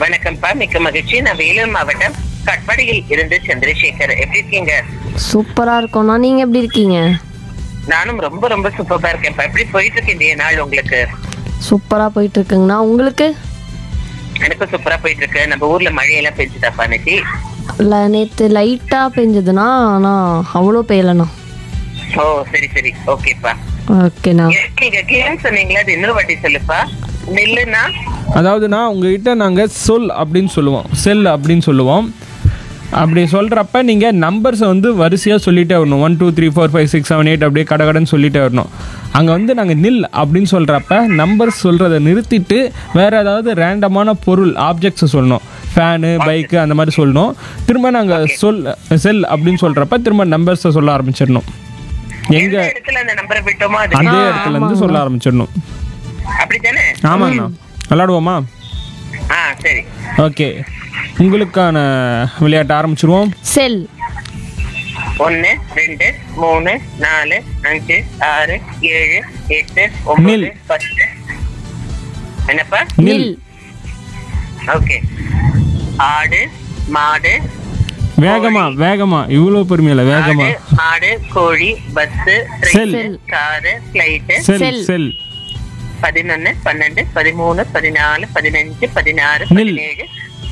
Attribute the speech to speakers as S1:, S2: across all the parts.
S1: வணக்கம்ப்பா மிக்க மகிழ்ச்சி நான் வேலூர் மாவட்டம் கட்பாடியில் இருந்து சந்திரசேகர் எப்படி இருக்கீங்க
S2: சூப்பரா இருக்கோம்ண்ணா நீங்க எப்படி இருக்கீங்க
S1: நானும் ரொம்ப ரொம்ப சூப்பரா இருக்கேன்ப்பா எப்படி போயிட்டு இருக்கு இந்த நாள் உங்களுக்கு
S2: சூப்பரா போயிட்டு இருக்குங்கண்ணா உங்களுக்கு
S1: எனக்கும் சூப்பரா போயிட்டு இருக்கு நம்ம ஊர்ல மழையெல்லாம் பெஞ்சுதாப்பா நேத்தி
S2: இல்லை நேற்று லைட்டாக பெஞ்சதுண்ணா ஆனால் அவ்வளோ பெய்யலைண்ணா
S1: ஓ சரி சரி ஓகேப்பா
S2: ஓகேண்ணா
S1: நீங்க கேம் சொன்னீங்களா அது இன்னொரு வாட்டி சொல்லுப்பா நெல்லுனா
S3: அதாவதுண்ணா உங்ககிட்ட நாங்கள் சொல் அப்படின்னு சொல்லுவோம் செல் அப்படின்னு சொல்லுவோம் அப்படி சொல்கிறப்ப நீங்கள் நம்பர்ஸை வந்து வரிசையாக சொல்லிட்டே வரணும் one two three four five six seven eight அப்படியே கடகடன்னு சொல்லிட்டே வரணும் அங்கே வந்து நாங்கள் நில் அப்படின்னு சொல்கிறப்ப நம்பர்ஸ் சொல்கிறத நிறுத்திட்டு வேறு ஏதாவது ரேண்டமான பொருள் ஆப்ஜெக்ட்ஸை சொல்லணும் ஃபேனு பைக்கு அந்த மாதிரி சொல்லணும் திரும்ப நாங்கள் சொல் செல் அப்படின்னு சொல்கிறப்ப திரும்ப நம்பர்ஸை சொல்ல ஆரம்பிச்சிடணும்
S1: எந்த
S3: எங்கே
S1: இடத்துல அந்த நம்பரை விட்டோமோ அது
S3: அதே இடத்துல இருந்து சொல்ல ஆரம்பிச்சிடணும்
S1: அப்படித்தானே
S3: ஆமாங்கண்ணா விளாடுவோமா
S1: ஆ சரி
S3: ஓகே உங்களுக்கான விளையாட்டு ஆரம்பிச்சிருவோம்
S2: செல்
S1: ஒன்னு ரெண்டு மூணு நாலு அஞ்சு ஆறு ஏழு எட்டு ஒன்பது
S3: நில்.
S1: பத்து என்னப்பா
S3: நில்
S1: ஓகே ஆடு மாடு
S3: வேகமா வேகமா இவ்வளோ பொறுமையில வேகமா
S1: ஆடு மாடு கோழி பஸ்
S3: செல்.
S1: ட்ரெயின் காரு பிளைட்டு
S3: செல்
S2: செல்.
S3: செல்
S1: பதினொன்னு பன்னெண்டு பதிமூணு பதினாலு பதினஞ்சு பதினாறு
S3: நில்.
S1: பதினேழு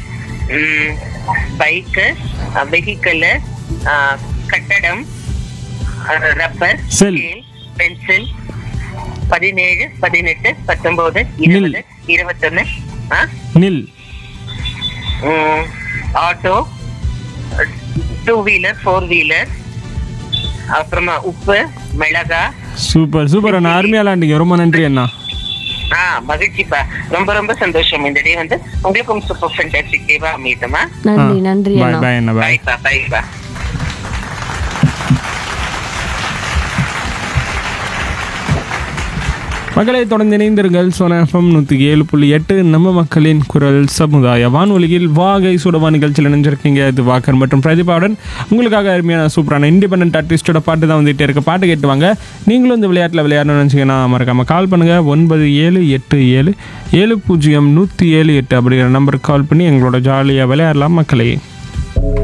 S1: பைக்கு வெஹிக்கிள் கட்டடம் ரப்பர்
S3: செல்.
S1: பென்சில் பதினேழு பதினெட்டு பத்தொன்பது
S3: நில்.
S1: இருபது இருபத்தொன்னு
S3: நில்
S1: auto two wheeler four wheeler அப்புறமா உப்பு மிளகா
S3: சூப்பர் சூப்பர் அண்ணா அருமையா விளாண்டீங்க ரொம்ப நன்றி அண்ணா
S1: ஆ மகிழ்ச்சிப்பா ரொம்ப ரொம்ப சந்தோஷம் இந்த டே வந்து உங்களுக்கும் சூப்பர் ஃபென்டாஸ்டிக் டேவா அமையட்டுமா
S2: நன்றி நன்றி
S3: பாய்
S2: அண்ணா
S3: பாய் அண்ணா பாய்
S1: பாய்ப்பா பாய்ப்பா
S3: மக்களை தொடர்ந்து இணைந்திருங்கள் சோனாஃபம் நூற்றி ஏழு புள்ளி எட்டு நம்ம மக்களின் குரல் சமுதாய வானொலியில் வாகை சுடவா நிகழ்ச்சியில் இணைஞ்சிருக்கீங்க இது வாக்கர் மற்றும் பிரதிபாவுடன் உங்களுக்காக அருமையான சூப்பரான இண்டிபெண்ட் ஆர்டிஸ்டோட பாட்டு தான் வந்துகிட்டே இருக்க பாட்டு கேட்டு வாங்க நீங்களும் இந்த விளையாட்டில் விளையாடணும்னு நினச்சிங்கன்னா மறக்காமல் கால் பண்ணுங்கள் ஒன்பது ஏழு எட்டு ஏழு ஏழு பூஜ்ஜியம் நூற்றி ஏழு எட்டு அப்படிங்கிற நம்பருக்கு கால் பண்ணி எங்களோட ஜாலியாக விளையாடலாம் மக்களே